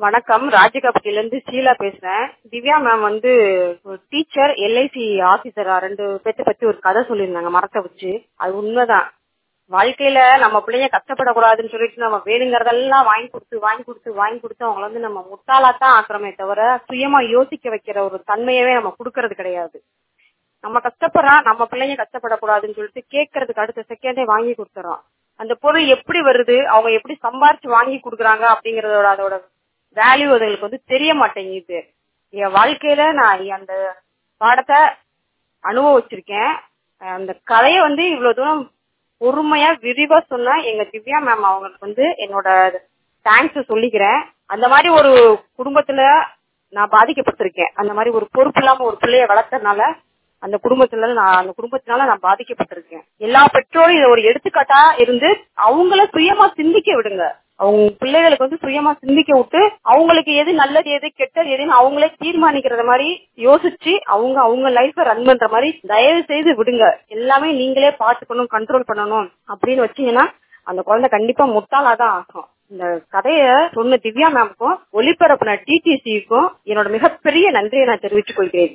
வணக்கம் ராஜகாபட்டில இருந்து ஷீலா பேசுறேன் திவ்யா மேம் வந்து டீச்சர் எல்ஐசி ஆபீசரா ரெண்டு பேர்த்த பத்தி ஒரு கதை சொல்லியிருந்தாங்க மரத்தை வச்சு அது உண்மைதான் வாழ்க்கையில நம்ம பிள்ளைங்க கஷ்டப்படக்கூடாதுன்னு சொல்லிட்டு நம்ம வேணுங்கிறதெல்லாம் வாங்கி கொடுத்து வாங்கி கொடுத்து வாங்கி கொடுத்து அவங்கள வந்து நம்ம முட்டாளாத்தான் ஆக்குறோமே தவிர சுயமா யோசிக்க வைக்கிற ஒரு தன்மையவே நம்ம கொடுக்கறது கிடையாது நம்ம கஷ்டப்படுறோம் நம்ம பிள்ளைங்க கஷ்டப்படக்கூடாதுன்னு சொல்லிட்டு கேட்கறதுக்கு அடுத்த செகண்டே வாங்கி கொடுத்துறோம் அந்த பொருள் எப்படி வருது அவங்க எப்படி சம்பாரிச்சு வாங்கி கொடுக்குறாங்க அப்படிங்கறதோட அதோட வேல்யூ அதுங்களுக்கு வந்து தெரிய மாட்டேங்குது என் வாழ்க்கையில நான் அந்த பாடத்தை அனுபவிச்சிருக்கேன் அந்த கதையை வந்து இவ்வளவு தூரம் பொறுமையா விரிவா சொன்ன எங்க திவ்யா மேம் அவங்களுக்கு வந்து என்னோட தேங்க்ஸ் சொல்லிக்கிறேன் அந்த மாதிரி ஒரு குடும்பத்துல நான் பாதிக்கப்பட்டிருக்கேன் அந்த மாதிரி ஒரு பொறுப்பு இல்லாம ஒரு பிள்ளைய வளர்த்தனால அந்த குடும்பத்துல நான் அந்த குடும்பத்தினால நான் பாதிக்கப்பட்டிருக்கேன் எல்லா பெற்றோரும் இதை ஒரு எடுத்துக்காட்டா இருந்து அவங்கள சுயமா சிந்திக்க விடுங்க அவங்க பிள்ளைகளுக்கு வந்து சுயமா சிந்திக்க விட்டு அவங்களுக்கு எது நல்லது எது கெட்டது எதுன்னு அவங்களே தீர்மானிக்கிறத மாதிரி யோசிச்சு அவங்க அவங்க லைஃப ரன் பண்ற மாதிரி தயவு செய்து விடுங்க எல்லாமே நீங்களே பாத்துக்கணும் கண்ட்ரோல் பண்ணணும் அப்படின்னு வச்சீங்கன்னா அந்த குழந்தை கண்டிப்பா முட்டாளாதான் ஆகும் இந்த கதைய சொன்ன திவ்யா மேம்க்கும் ஒளிபரப்புன டிடிசிக்கும் என்னோட மிகப்பெரிய நன்றியை நான் தெரிவித்துக் கொள்கிறேன்